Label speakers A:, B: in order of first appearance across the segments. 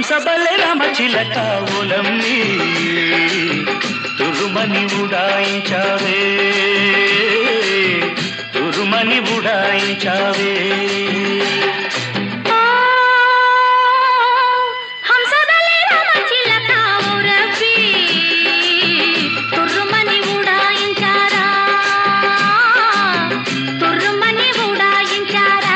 A: హంసబలె రామచిలక ఓలమ్మి తురుమని ఉడాయించావే తురుమని ఉడాయించావే
B: ఓ హంసదలే రామచిలక ఊరపి తుర్రుమని ఉడాయించారా తుర్రుమని ఉడాయించారా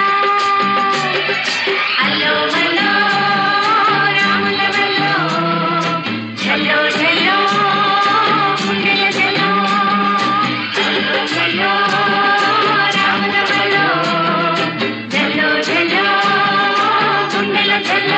B: అల్లో మల్లో రాముల వల్లో చల్లో చల్లో గుండెల చల్లో అల్లో చల్లో రాముల వల్లో చల్లో చల్లో గుండెల చల్లో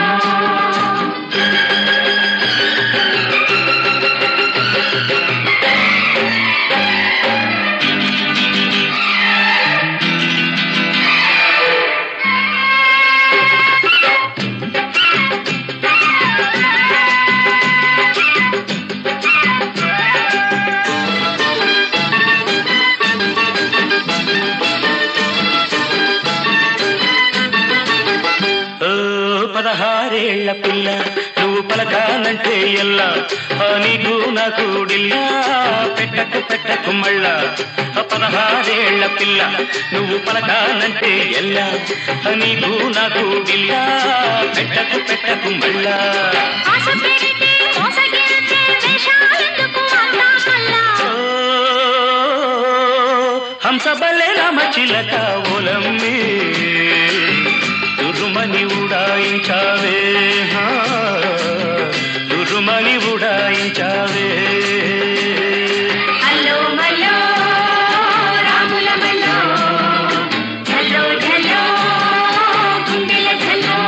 A: ఓ పదహారేళ్ల పిల్ల నువ్వు పలకానంటే ఎల్లా ఆ నీకు నాకు డిల్లా పెట్టకు పెట్టకు మళ్ళా ఆ పదహారేళ్ల పిల్ల నువ్వు పలకానంటే ఎల్లా ఆ నీకు నాకు డిల్లా పెట్టకు పెట్టకు మళ్ళా
B: ఆశ పెడితే మోసగిరితే వేషాలెందుకు అంతా మళ్ళా
A: ఓ హంసబలే రామచిలక ఓలమ్మి దురుమని ఉడాయించావే హా, దురుమని ఉడాయించావే
B: అల్లో మల్లో రాముల మల్లో ఝల్లో ఝల్లో గుండెల ఝల్లో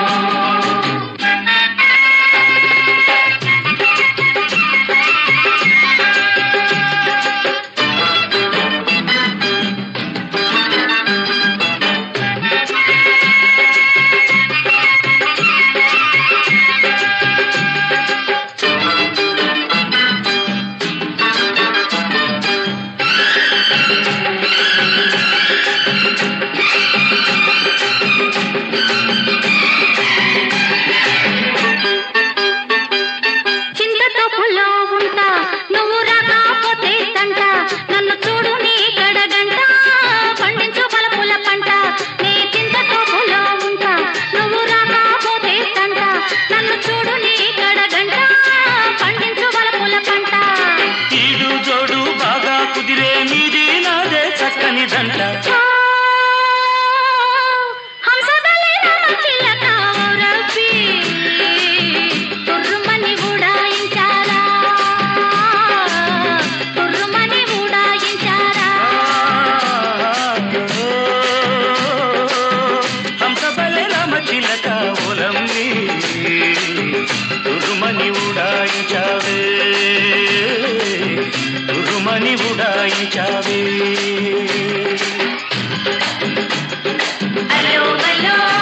B: చింతతో పుల్లో ఉంటా నువ్వు రాకపోతే తంట నన్ను చూడు నీ గడగంట పండించు బలపుల పంట నీ చింతతో పుల్లో ఉంటా నువ్వు రాకపోతే తంట నన్ను చూడు నీ గడగంట పండించు బలపుల పంట
A: ఈడు జోడు బాగా కుదిరే నీది నాదే చక్కని దంట
B: ఓ, హంసదలే రామచిలక ఊరపి, తుర్రుమని ఉడాయించారా తుర్రుమని ఉడాయించారా
A: హంసబలే రామచిలక ఓలమ్మి తురుమని ఉడాయించావే తురుమని ఉడాయించావే
B: అల్లో బల్లో